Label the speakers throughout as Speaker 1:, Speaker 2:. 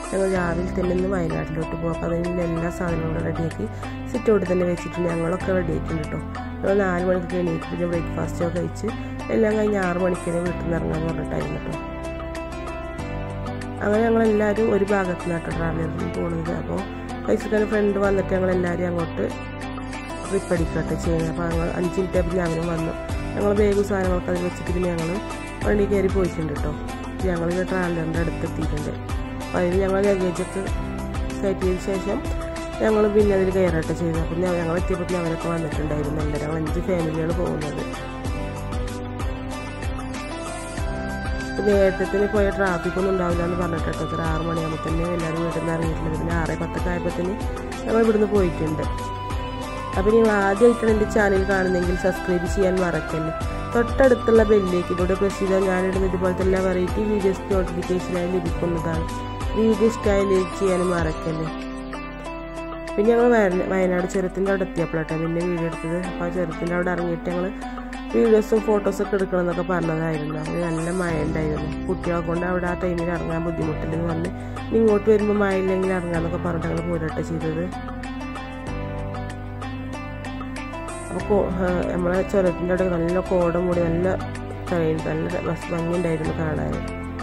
Speaker 1: ഞങ്ങൾ രാവിലെ തന്നെ ഇന്ന് വയനാട്ടിലോട്ട് പോകും അപ്പോൾ അതിനുള്ള എല്ലാ സാധനങ്ങളും റെഡിയാക്കി സിറ്റ് ഔട്ട് തന്നെ വെച്ചിട്ടുണ്ട് ഞങ്ങളൊക്കെ റെഡി ആയിട്ടുണ്ട് കേട്ടോ ഞങ്ങൾ നാല് മണിക്ക് എണീറ്റ് പിന്നെ ബ്രേക്ക്ഫാസ്റ്റൊക്കെ കഴിച്ച് എല്ലാം കഴിഞ്ഞ് ആറ് മണിക്ക് തന്നെ വീട്ടിൽ നിന്ന് ഇറങ്ങാൻ പറഞ്ഞിട്ടായിരുന്നു കേട്ടോ അങ്ങനെ ഞങ്ങളെല്ലാവരും ഒരു ഭാഗത്ത് നിന്നാട്ടോ ട്രാവലറിൽ പോകുന്നത് അപ്പോൾ പൈസക്കാരൻ ഫ്രണ്ട് വന്നിട്ട് ഞങ്ങളെല്ലാവരും അങ്ങോട്ട് ട്രിപ്പ് അടിക്കട്ടെ ചെയ്യുന്നത് അപ്പോൾ ഞങ്ങൾ അഞ്ച് മിനിറ്റ് ആയപ്പോൾ അവനും വന്നു ഞങ്ങൾ ബാഗും സാധനങ്ങളൊക്കെ അതിൽ വെച്ചിട്ട് പിന്നെ ഞങ്ങൾ വണ്ടി കയറി പോയിട്ടുണ്ട് കേട്ടോ ഞങ്ങൾ ട്രാവലറിൻ്റെ അടുത്ത് എത്തിയിട്ടുണ്ട് അപ്പോൾ അതിന് ഞങ്ങൾ ലഗേജൊക്കെ കയറ്റിയതിന് ശേഷം ഞങ്ങൾ പിന്നെ അതിൽ കയറട്ടെ ചെയ്തു അപ്പം ഞങ്ങൾ എത്തിയപ്പോൾ അവരൊക്കെ വന്നിട്ടുണ്ടായിരുന്നു എല്ലാവരും ഞങ്ങൾ അഞ്ച് ഫാമിലിയാണ് പോകുന്നത് നേരത്തെ പോയ ട്രാഫിക് ഒന്നും ഉണ്ടാവില്ല എന്ന് പറഞ്ഞിട്ട് കേട്ടോ ഒരു ആറ് മണിയാകുമ്പോൾ തന്നെ എല്ലാവരും വീട്ടിൽ നിന്ന് ഇറങ്ങിയിട്ടുണ്ട് പിന്നെ ആറ് പത്തൊക്കെ ആയപ്പോഴത്തേന് ഞങ്ങൾ ഇവിടുന്ന് പോയിട്ടുണ്ട് അപ്പോൾ നിങ്ങൾ ആദ്യമായിട്ടാണ് എൻ്റെ ചാനൽ കാണുന്നെങ്കിൽ സബ്സ്ക്രൈബ് ചെയ്യാൻ മറക്കല്ലേ തൊട്ടടുത്തുള്ള ബെല്ലേക്കിലൂടെ പ്രസ് ചെയ്താൽ ഞാനിടുന്ന ഇതുപോലത്തെ എല്ലാ വെറൈറ്റി വീഡിയോസ് നോട്ടിഫിക്കേഷനായി ലഭിക്കുന്നതാണ് വീഡിയോ ഇഷ്ടമായി ലൈക്ക് ചെയ്യാനും മറക്കല്ലേ പിന്നെ ഞങ്ങൾ വയനാട് ചുരത്തിൻ്റെ അവിടെ എത്തിയപ്പോഴാട്ടോ പിന്നെ വീഡിയോ എടുത്തത് അപ്പോൾ ആ ചുരത്തിൻ്റെ അവിടെ ഇറങ്ങിയിട്ട് ഞങ്ങൾ വീഡിയോസും ഫോട്ടോസൊക്കെ എടുക്കണം എന്നൊക്കെ പറഞ്ഞതായിരുന്നു അതിന് നല്ല മഴ ഉണ്ടായിരുന്നു കുട്ടികളെ കൊണ്ട് അവിടെ ആ ടൈമിൽ ഇറങ്ങാൻ ബുദ്ധിമുട്ടില്ലെന്ന് പറഞ്ഞ് ഇങ്ങോട്ട് വരുമ്പോൾ മഴ ഇല്ലെങ്കിൽ ഇറങ്ങാന്നൊക്കെ പറഞ്ഞിട്ട് ഞങ്ങൾ പോരട്ടെ ചെയ്തത് അപ്പോൾ നമ്മളെ ചുരത്തിൻ്റെ അവിടെ നല്ല കോടം മൂടി നല്ല കഴിഞ്ഞു നല്ല ഭംഗി ഉണ്ടായിരുന്നു കാണാൻ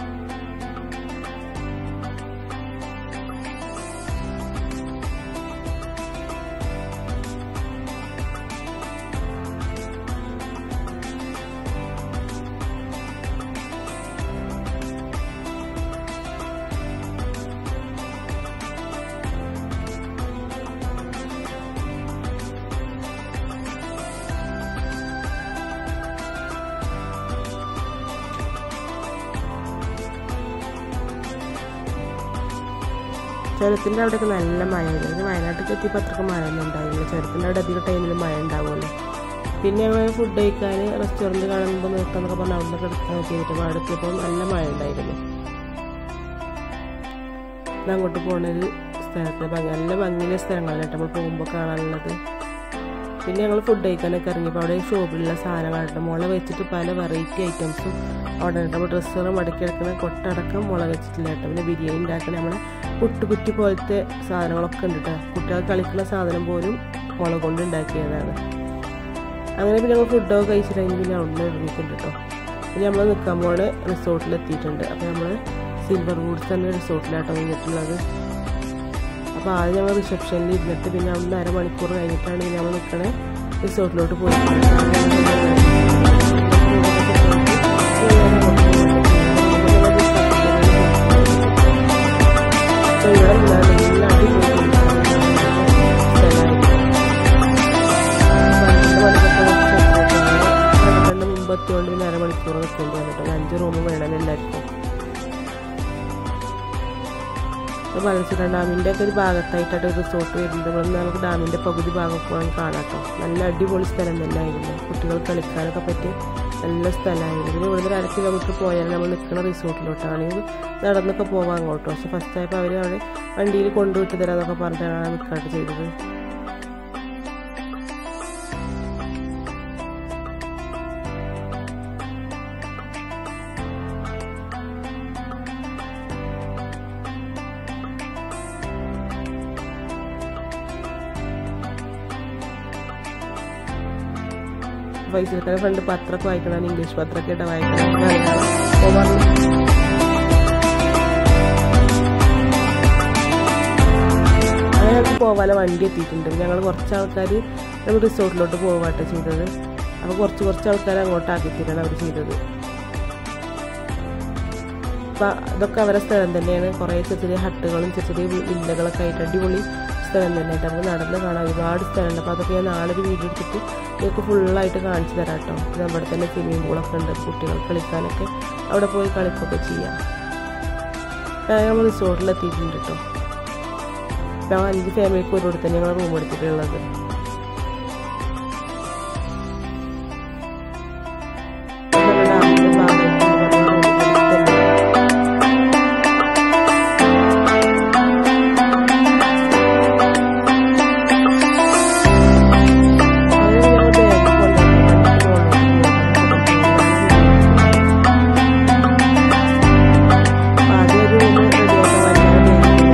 Speaker 1: ചുരത്തിൻ്റെ അവിടെയൊക്കെ നല്ല മഴയായിരുന്നു പിന്നെ വയനാട്ടിൽ എത്തിയപ്പോൾ അത്രയ്ക്ക് മഴ ഒന്നും ഉണ്ടായില്ല ചുരത്തിൻ്റെ അവിടെ അധികം ടൈമിൽ മഴ ഉണ്ടാവുമല്ലോ പിന്നെ ഞങ്ങൾ ഫുഡ് കഴിക്കാൻ റെസ്റ്റോറൻറ്റ് കാണുമ്പോൾ നിർത്താന്നൊക്കെ പറഞ്ഞ് അവിടെ കിടക്കാൻ നോക്കിയിട്ട് അവിടെ എത്തിയപ്പോൾ നല്ല മഴ ഉണ്ടായിരുന്നു അങ്ങോട്ട് പോകുന്നൊരു സ്ഥലത്ത് ഭംഗി നല്ല ഭംഗിയുള്ള സ്ഥലങ്ങളാണ് നമ്മൾ പോകുമ്പോൾ കാണാനുള്ളത് പിന്നെ ഞങ്ങൾ ഫുഡ് കഴിക്കാനൊക്കെ ഇറങ്ങിയപ്പോൾ അവിടെ ഷോപ്പിലുള്ള സാധനങ്ങളുണ്ട് മുള വെച്ചിട്ട് പല വെറൈറ്റി ഐറ്റംസും അവിടെ ഉണ്ട് നമ്മൾ ഡ്രസ്സുകൾ മടക്കി എടുക്കുന്ന കൊട്ടടക്കം മുള വെച്ചിട്ടില്ല കേട്ടോ പിന്നെ ബിരിയാണി ഉണ്ടാക്കുന്ന നമ്മളെ പുട്ടുകുറ്റി പോലത്തെ സാധനങ്ങളൊക്കെ ഉണ്ട് കേട്ടോ കുട്ടികൾ കളിക്കുന്ന സാധനം പോലും മുള കൊണ്ട് ഉണ്ടാക്കിയതാണ് അങ്ങനെ പിന്നെ ഞങ്ങൾ ഫുഡൊക്കെ കഴിച്ചിട്ട് കഴിഞ്ഞ് പിന്നെ അവിടെ നിന്ന് ഇറങ്ങിയിട്ടുണ്ട് കേട്ടോ പിന്നെ നമ്മൾ നിൽക്കാൻ പോണ് റിസോർട്ടിൽ എത്തിയിട്ടുണ്ട് അപ്പോൾ നമ്മൾ സിൽവർ വൂഡ്സ് തന്നെ റിസോർട്ടിലാട്ടോ വന്നിട്ടുള്ളത് അപ്പോൾ ആദ്യം ഞങ്ങൾ റിസപ്ഷനിൽ ഇരുന്നിട്ട് പിന്നെ അവിടെ നിന്ന് അരമണിക്കൂർ കഴിഞ്ഞിട്ടാണ് പിന്നെ നമ്മൾ നിൽക്കണേ റിസോർട്ടിലോട്ട് മുമ്പത്തിയോണ്ട് പിന്നെ അരമണിക്കൂർ നിൽക്കേണ്ടി വന്നിട്ട് അഞ്ച് റൂം വേണം എല്ലാവർക്കും പഴശ്ശിരാം ഡാമിൻ്റെ ഒക്കെ ഒരു ഭാഗത്തായിട്ടാണ് റിസോർട്ട് വരുന്നത് ഇവിടെ നിന്ന് നമുക്ക് ഡാമിൻ്റെ പകുതി ഭാഗമൊക്കെ വേണം കാണാം കേട്ടോ നല്ല അടിപൊളി സ്ഥലം തന്നെ ആയിരുന്നു കുട്ടികൾ കളിക്കാനൊക്കെ പറ്റി നല്ല സ്ഥലമായിരുന്നു പിന്നെ ഇവിടുന്ന് ഒരു അര കിലോമീറ്റർ പോയാൽ നമ്മൾ നിൽക്കുന്ന റിസോർട്ടിലോട്ടാണെങ്കിൽ നടന്നൊക്കെ പോവാം അങ്ങോട്ടോ പക്ഷെ ഫസ്റ്റ് ആയപ്പോൾ അവർ അവിടെ വണ്ടിയിൽ കൊണ്ടുവിട്ട് തരാമെന്നൊക്കെ പറഞ്ഞിട്ടാണ് നിൽക്കാട്ട് ചെയ്തത് പൈസക്കാരെ ഫ്രണ്ട് പത്രമൊക്കെ വായിക്കണം ഇംഗ്ലീഷ് പത്രമൊക്കെ ഇട്ട് വായിക്കണം അങ്ങനെ ഞങ്ങൾക്ക് പോകാൻ വണ്ടി എത്തിയിട്ടുണ്ട് ഞങ്ങൾ കുറച്ച് ആൾക്കാർ നമ്മൾ റിസോർട്ടിലോട്ട് പോകാട്ടോ ചെയ്തത് അപ്പോൾ കുറച്ച് കുറച്ച് ആൾക്കാർ അങ്ങോട്ട് ആക്കിത്തരാണ് അവർ ചെയ്തത് അപ്പം ഇതൊക്കെ അവരുടെ സ്ഥലം തന്നെയാണ് കുറേ ചെറിയ ചെറിയ ഹട്ടുകളും ചെറിയ ചെറിയ വില്ലകളൊക്കെ ആയിട്ട് അടിപൊളി സ്ഥലം തന്നെയായിട്ട് നമുക്ക് നടന്ന് കാണാൻ ഒരുപാട് സ്ഥലമുണ്ട് അപ്പോൾ അതൊക്കെ ഞാൻ നാളെ ഒരു വീഡിയോ എടുത്തിട്ട് നിങ്ങൾക്ക് ഫുള്ളായിട്ട് കാണിച്ചു തരാം കേട്ടോ നമ്മുടെ തന്നെ സ്വിമ്മിംഗ് പൂളൊക്കെ ഉണ്ട് കുട്ടികൾ കളിക്കാനൊക്കെ അവിടെ പോയി കളിക്കുകയൊക്കെ ചെയ്യാം നമ്മൾ റിസോർട്ടിൽ എത്തിയിട്ടുണ്ട് കേട്ടോ ഞങ്ങൾ അഞ്ച് ഫാമിലിക്ക് ഒരു തന്നെ ഞങ്ങൾ റൂം എടുത്തിട്ടുള്ളത് ആദ്യം ഒരു റൂം റെഡിയാക്കാൻ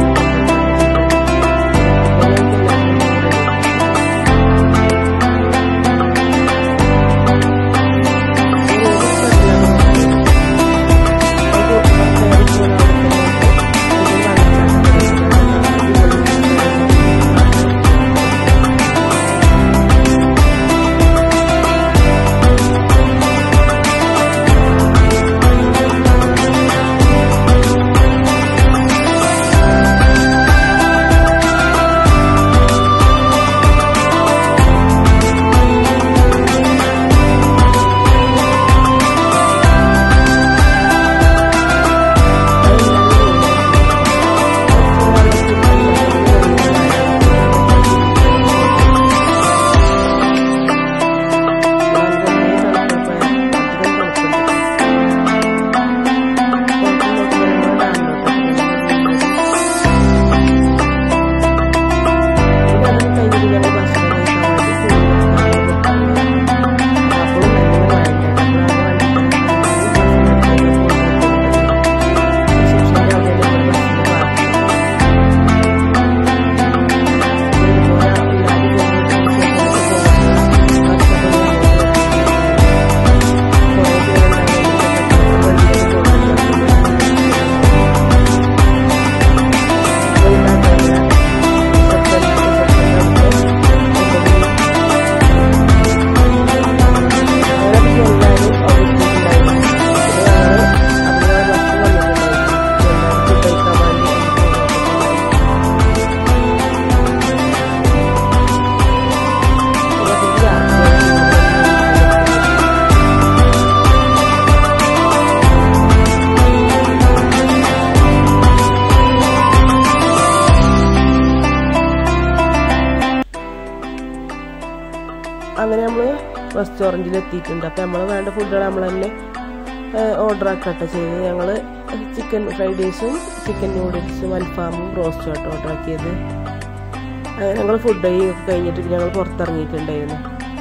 Speaker 1: അങ്ങനെ നമ്മൾ റെസ്റ്റോറൻറ്റിൽ എത്തിയിട്ടുണ്ട് അപ്പോൾ നമ്മൾ വേണ്ട ഫുഡുകൾ നമ്മൾ തന്നെ ഓർഡർ ആക്കട്ടെ ചെയ്ത് ഞങ്ങൾ ചിക്കൻ ഫ്രൈഡ് റൈസും ചിക്കൻ നൂഡിൽസും അൽഫാമും റോസ്റ്റും ആട്ടോ ഓർഡർ ആക്കിയത് അങ്ങനെ ഞങ്ങൾ ഫുഡ് ഒക്കെ കഴിഞ്ഞിട്ട് ഞങ്ങൾ പുറത്തിറങ്ങിയിട്ടുണ്ടായിരുന്നു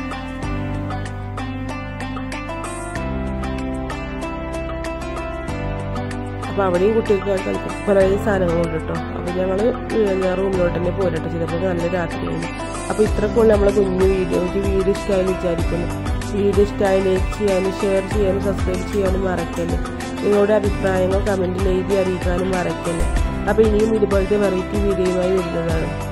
Speaker 1: അപ്പോൾ അവിടെയും കുട്ടികൾക്ക് പല സാധനങ്ങളുണ്ട് കേട്ടോ അപ്പോൾ ഞങ്ങൾ റൂമിലോട്ട് തന്നെ പോരട്ടെ ചെയ്തപ്പോൾ നല്ല രാത്രിയായിരുന്നു അപ്പോൾ ഇത്രക്കുള്ള നമ്മളെ കുഞ്ഞു വീഡിയോ എനിക്ക് വീഡിയോ ഇഷ്ടമായി വിചാരിക്കുന്നു വീഡിയോ ഇഷ്ടമായി ലൈക്ക് ചെയ്യാനും ഷെയർ ചെയ്യാനും സബ്സ്ക്രൈബ് ചെയ്യാനും മറക്കല്ലേ നിങ്ങളുടെ അഭിപ്രായങ്ങൾ കമൻറ്റിൽ എഴുതി അറിയിക്കാനും മറക്കല്ലേ അപ്പോൾ ഇനിയും ഇതുപോലത്തെ വെറൈറ്റി വീഡിയോയുമായി വരുന്നതാണ്